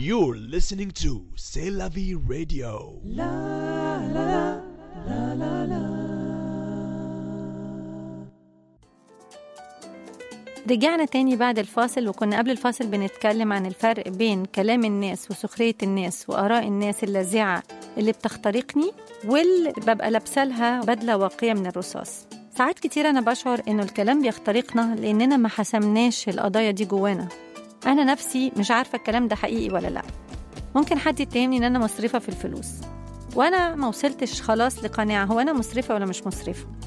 You're listening to C'est la vie radio. رجعنا تاني بعد الفاصل وكنا قبل الفاصل بنتكلم عن الفرق بين كلام الناس وسخرية الناس وآراء الناس اللاذعة اللي بتخترقني واللي ببقى لابسالها بدلة واقية من الرصاص ساعات كتير أنا بشعر إنه الكلام بيخترقنا لأننا ما حسمناش القضايا دي جوانا أنا نفسي مش عارفة الكلام ده حقيقي ولا لأ ممكن حد يتهمني إن أنا مصرفة في الفلوس وأنا ما وصلتش خلاص لقناعة هو أنا مصرفة ولا مش مصرفة